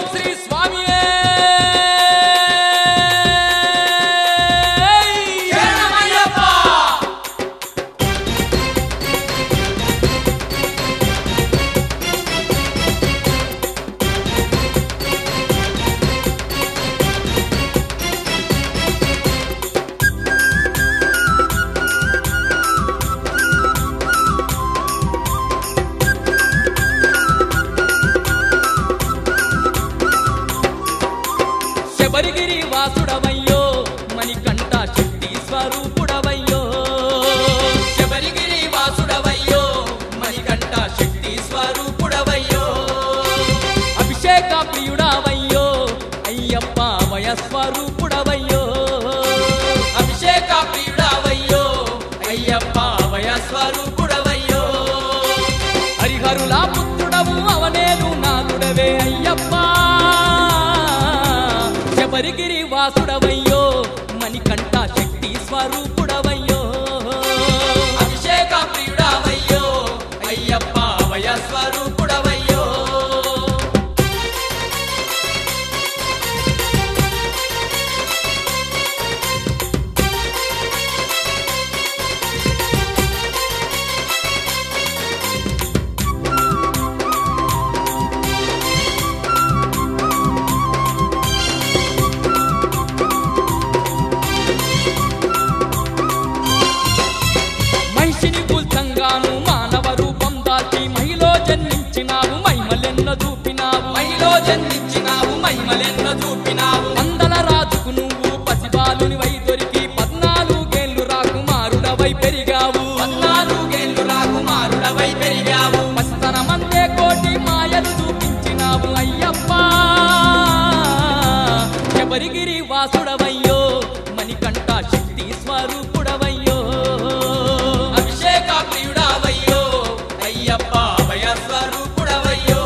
ఓం శ్రీ స్వామి శబరిగిరి వాసుడవయ్యో మణికంఠ శక్తి స్వరూపుడవయ్యో శబరిగిరి వాసుడవయ్యో మణికంఠ శక్తి స్వరూపుడవయ్యో అభిషేక ప్రియుడవయ్యో అయ్యప్ప వయస్వరూపుడవయ్యో అభిషేక ప్రియుడవయ్యో అయ్యప్ప వయస్వరూపుడవయ్యో హరిహరుల పుత్రుడవు అవనేను నాదుడవే అయ్యప్ప శబరిగిరి వాసుడవయ్యో మణికంఠ శక్తి స్వరూపుడవయ్యో అభిషేక ప్రియుడవయ్యో అయ్యప్ప వయ స్వరూపుడవయ్యో మహిషిని కూల్చంగాను మానవ రూపం దాల్చి మహిలో జన్మించినావు మహిమలెన్న చూపినావు మహిలో జన్మించినావు మహిమలెన్న చూపినావు వందల రాజుకు నువ్వు పసిబాలుని వై దొరికి పద్నాలుగేళ్లు రాకుమారుడవై పెరిగావు పద్నాలుగేళ్లు రాకుమారుడవై పెరిగావు మస్తనమందే కోటి మాయలు చూపించినావు అయ్యప్ప శబరిగిరి వాసుడవయ్యో మణికంఠ శక్తి స్వరూపుడవయ్యో అభిషేక ప్రియుడవయ్యో అయ్యప్ప భయ స్వరూపుడవయ్యో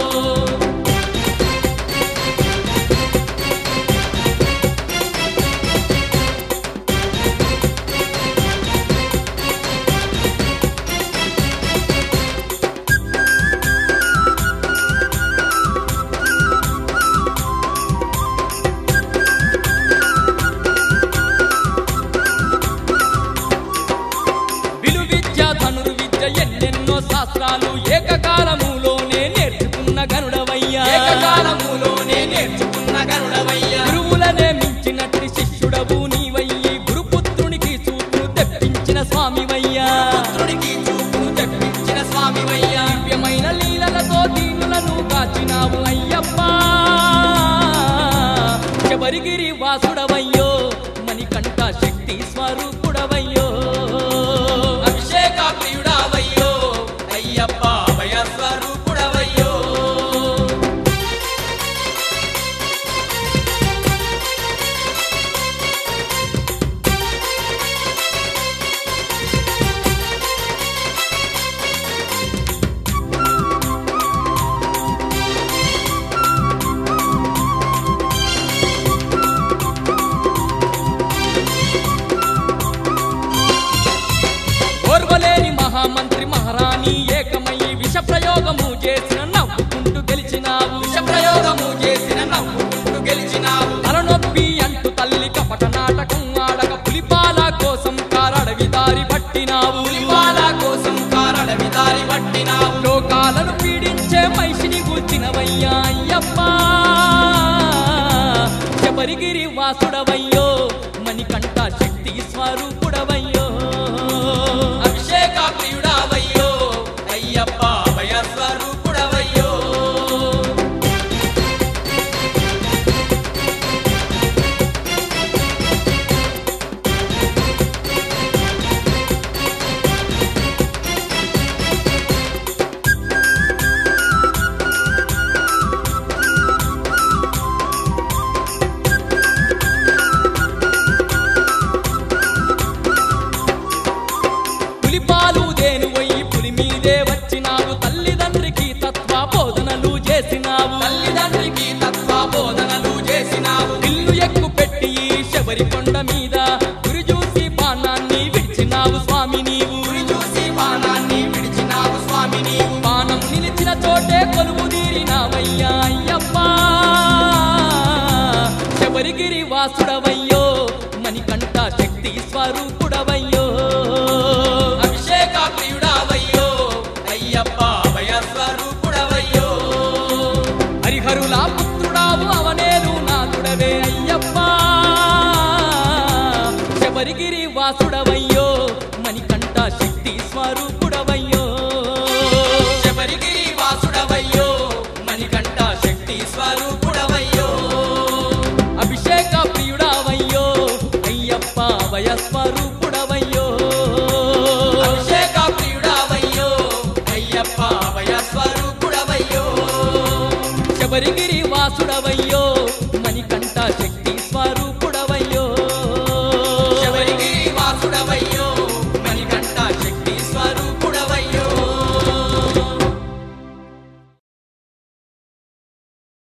విలువిద్య ధనుర్విద్య ఎన్నెన్నో శాస్త్రాలు ఏకకాలములోనే నేర్చుకున్న గరుడవయ్యా ఏకకాలములోనే నేర్చుకున్న గరుడవయ్యా గురువులనే మించినట్టి శిష్యుడవు నీవయ్యి గురుపుత్రునికి చూపును తెప్పించిన స్వామివయ్యా పుత్రునికి చూపును తెప్పించిన స్వామివయ్యా దివ్యమైన లీలలతో దీనులను కాచినావు అయ్యప్ప శబరిగిరి వాసుడవయ్యో మణికంఠ శక్తి స్వరూపుడవయ్యో అభిషేక ప్రియుడవయ్యో అయ్యప్ప భయ స్వరూపుడవయ్యో ఓర్వలేని మహామంత్రి మహారాణి ఏకమయ్యి విష ప్రయోగము చేసిన నవ్వుకుంటూ గెలిచినావు విష ప్రయోగము చేసిన నవ్వుకుంటూ గెలిచినావు తలనొప్పి అంటూ తల్లి కపట నాటకం ఆడక పులిపాల కోసం కారడవి దారి పట్టినావు పులిపాల కోసం కారడవి దారి పట్టినావు లోకాలను పీడించే మనిషిని కూర్చినవయ్యా అయ్యప్ప శబరిగిరి వాసుడవయ్యో మణికంఠ శక్తి స్వరూపుడవయ్యో అభిషేక ప్రియుడవయ్యో అయ్యప్ప భయ స్వరూపుడవయ్యో నిలిచిన చోటే కొలువు తీరినావయ్యా అయ్యప్ప శబరిగిరి వాసుడవయ్యో మణికంఠ శక్తి స్వరూపుడవయ్యో అభిషేక ప్రియుడావయ్యో అయ్యప్ప అభయ స్వరూపుడవయ్యో హరిహరులా పుత్రుడావు అవనేలు నాథుడవే అయ్యప్ప శబరిగిరి వాసుడవయ్యో మణికంఠ శక్తి స్వరూపుడవయ్యో శబరిగిరి వాసుడవయ్యో మణికంఠ శక్తి స్వరూపుడవయ్యో అభిషేక ప్రియుడావయ్యో అయ్యప్ప వయస్వరూపుడవయ్యో అభిషేక ప్రియుడావయ్యో అయ్యప్ప అభయ స్వరూపుడవయ్యో శబరిగిరి వాసుడవయ్యో